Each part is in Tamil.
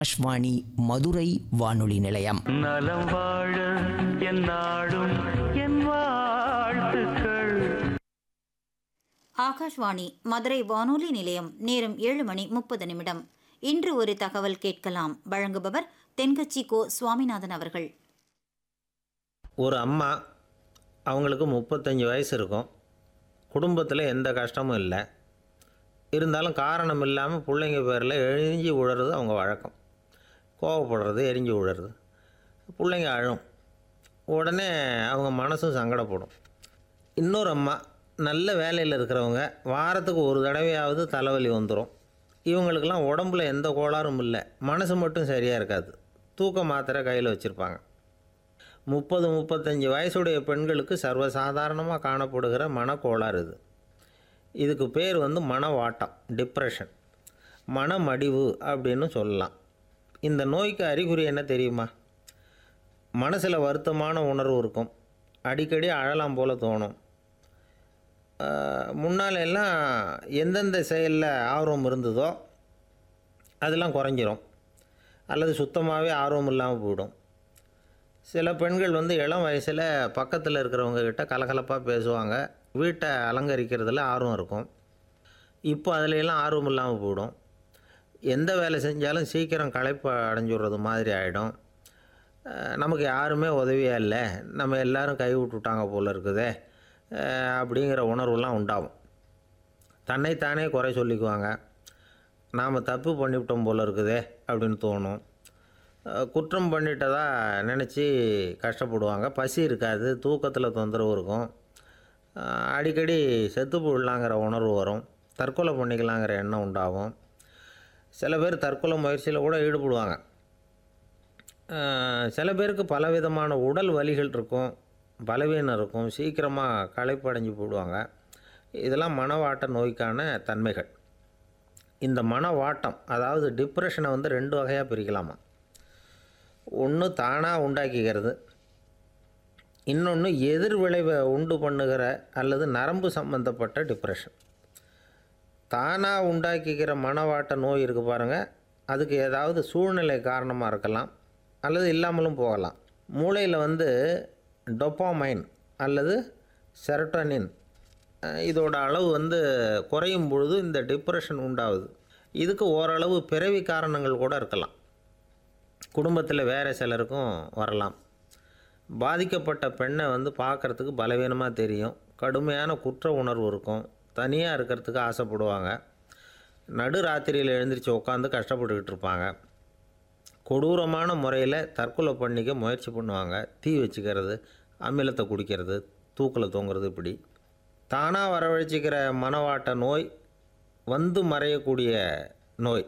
ஆகாஷ்வாணி மதுரை வானொலி நிலையம் நலம் வாழ என் நாடும் என் வாழ்த்துக்கள் ஆகாஷ்வாணி மதுரை வானொலி நிலையம் நேரம் ஏழு மணி முப்பது நிமிடம் இன்று ஒரு தகவல் கேட்கலாம் வழங்குபவர் தென்கட்சி கோ சுவாமிநாதன் அவர்கள் ஒரு அம்மா அவங்களுக்கு முப்பத்தஞ்சு வயசு இருக்கும் குடும்பத்தில் எந்த கஷ்டமும் இல்லை இருந்தாலும் காரணம் இல்லாமல் பிள்ளைங்க பேரில் எரிஞ்சு விழுறது அவங்க வழக்கம் கோவப்படுறது எரிஞ்சு விழுறது பிள்ளைங்க அழும் உடனே அவங்க மனசும் சங்கடப்படும் இன்னொரு அம்மா நல்ல வேலையில் இருக்கிறவங்க வாரத்துக்கு ஒரு தடவையாவது தலைவலி வந்துடும் இவங்களுக்கெல்லாம் உடம்புல எந்த கோளாறும் இல்லை மனசு மட்டும் சரியாக இருக்காது தூக்க மாத்திரை கையில் வச்சுருப்பாங்க முப்பது முப்பத்தஞ்சு வயசுடைய பெண்களுக்கு சர்வசாதாரணமாக காணப்படுகிற மனக்கோளாறு இது இதுக்கு பேர் வந்து மனவாட்டம் டிப்ரெஷன் மனமடிவு அப்படின்னு சொல்லலாம் இந்த நோய்க்கு அறிகுறி என்ன தெரியுமா மனசில் வருத்தமான உணர்வு இருக்கும் அடிக்கடி அழலாம் போல தோணும் ஆஹ், முன்னால எல்லாம் எந்தெந்த செயலில் ஆர்வம் இருந்ததோ அதெல்லாம் குறைஞ்சிரும் அல்லது சுத்தமாகவே ஆர்வம் இல்லாமல் போயிடும் சில பெண்கள் வந்து இளம் வயசில் பக்கத்தில் இருக்கிறவங்க கிட்ட கலகலப்பாக பேசுவாங்க வீட்டை அலங்கரிக்கிறதுல ஆர்வம் இருக்கும் இப்போ அதுல எல்லாம் ஆர்வம் இல்லாமல் போயிடும் எந்த வேலை செஞ்சாலும் சீக்கிரம் களைப்பு அடைஞ்சுடுறது மாதிரி ஆகிடும் நமக்கு யாருமே உதவியாக இல்லை நம்ம எல்லாரும் கை விட்டுட்டாங்க போல இருக்குதே அஹ், அப்படிங்கிற உணர்வுலாம் உண்டாகும் தன்னைத்தானே குறை சொல்லிக்குவாங்க நாம் தப்பு பண்ணிவிட்டோம் போல இருக்குதே அப்படின்னு தோணும் அஹ், குற்றம் பண்ணிட்டதா நினச்சி கஷ்டப்படுவாங்க பசி இருக்காது தூக்கத்தில் தொந்தரவு இருக்கும் அஹ், அடிக்கடி செத்து போடலாங்கிற உணர்வு வரும் தற்கொலை பண்ணிக்கலாங்கிற எண்ணம் உண்டாகும் சில பேர் தற்கொலை முயற்சியில் கூட ஈடுபடுவாங்க அஹ், சில பேருக்கு பலவிதமான உடல் வலிகள் இருக்கும் பலவீனம் இருக்கும் சீக்கிரமாக களைப்படைஞ்சு போடுவாங்க இதெல்லாம் மனவாட்ட நோய்க்கான தன்மைகள் இந்த மனவாட்டம் அதாவது டிப்ரெஷனை வந்து ரெண்டு வகையாக பிரிக்கலாமா ஒன்று தானாக உண்டாக்கிக்கிறது இன்னொன்று எதிர் விளைவை உண்டு பண்ணுகிற அல்லது நரம்பு சம்பந்தப்பட்ட டிப்ரெஷன் தானாக உண்டாக்கிக்கிற மனவாட்ட நோய் இருக்குது பாருங்கள் அதுக்கு ஏதாவது சூழ்நிலை காரணமாக இருக்கலாம் அல்லது இல்லாமலும் போகலாம் மூளையில் வந்து டொப்பாமைன் அல்லது செரட்டோனின் அஹ், இதோட அளவு வந்து குறையும் பொழுது இந்த டிப்ரெஷன் உண்டாகுது இதுக்கு ஓரளவு பிறவி காரணங்கள் கூட இருக்கலாம் குடும்பத்தில் வேறு சிலருக்கும் வரலாம் பாதிக்கப்பட்ட பெண்ணை வந்து பார்க்குறதுக்கு பலவீனமாக தெரியும் கடுமையான குற்ற உணர்வு இருக்கும் தனியாக இருக்கிறதுக்கு ஆசைப்படுவாங்க நடு ராத்திரியில் எழுந்திரிச்சு உட்காந்து கஷ்டப்பட்டுக்கிட்டு இருப்பாங்க கொடூரமான முறையில் தற்கொலை பண்ணிக்க முயற்சி பண்ணுவாங்க தீ வச்சுக்கிறது அமிலத்தை குடிக்கிறது தூக்கில் தொங்குறது இப்படி தானாக வரவழைச்சிக்கிற மனவாட்ட நோய் வந்து மறையக்கூடிய நோய்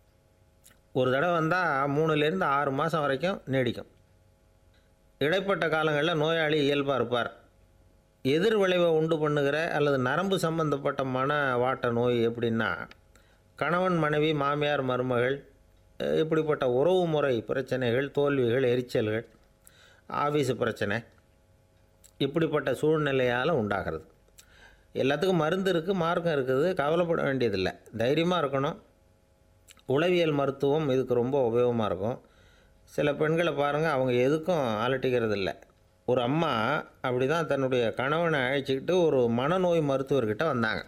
ஒரு தடவை வந்தால் மூணுலேருந்து ஆறு மாதம் வரைக்கும் நீடிக்கும் இடைப்பட்ட காலங்களில் நோயாளி இயல்பாக இருப்பார் எதிர் விளைவை உண்டு பண்ணுகிற அல்லது நரம்பு சம்பந்தப்பட்ட மன வாட்ட நோய் எப்படின்னா கணவன் மனைவி மாமியார் மருமகள் அஹ் இப்படிப்பட்ட உறவு முறை பிரச்சனைகள் தோல்விகள் எரிச்சல்கள் ஆஃபீஸு பிரச்சனை இப்படிப்பட்ட சூழ்நிலையால் உண்டாகிறது எல்லாத்துக்கும் மருந்து இருக்குது மார்க்கம் இருக்குது கவலைப்பட வேண்டியதில்லை தைரியமாக இருக்கணும் உளவியல் மருத்துவம் இதுக்கு ரொம்ப உபயோகமாக இருக்கும் சில பெண்களை பாருங்கள் அவங்க எதுக்கும் அலட்டிக்கிறது இல்லை ஒரு அம்மா அப்படி தான் தன்னுடைய கணவனை அழைச்சிக்கிட்டு ஒரு மனநோய் மருத்துவர்கிட்ட வந்தாங்க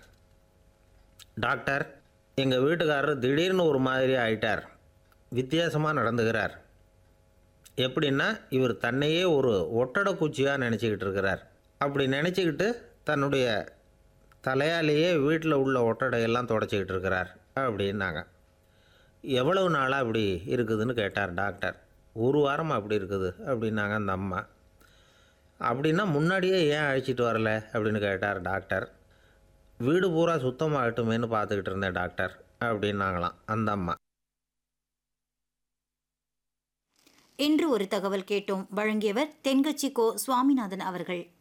டாக்டர் எங்கள் வீட்டுக்காரர் திடீர்னு ஒரு மாதிரி ஆயிட்டார் வித்தியாசமாக நடந்துக்கிறார் எப்படின்னா இவர் தன்னையே ஒரு ஒட்டடை குச்சியாக நினச்சிக்கிட்டு இருக்கிறார் அப்படி நினச்சிக்கிட்டு தன்னுடைய தலையாலேயே வீட்டில் உள்ள ஒட்டடையெல்லாம் தொடச்சிக்கிட்டு இருக்கிறார் அப்படின்னாங்க எவ்வளவு நாளாக அப்படி இருக்குதுன்னு கேட்டார் டாக்டர் ஒரு வாரமாக அப்படி இருக்குது அப்படின்னாங்க அந்த அம்மா அப்படின்னா முன்னாடியே ஏன் அழைச்சிட்டு வரல அப்படின்னு கேட்டார் டாக்டர் வீடு பூரா சுத்தமாகட்டுமேன்னு பார்த்துக்கிட்டு இருந்தேன் டாக்டர் அப்படின்னாங்களாம் அந்த அம்மா இன்று ஒரு தகவல் கேட்டோம் வழங்கியவர் தென்கட்சி கோ சுவாமிநாதன் அவர்கள்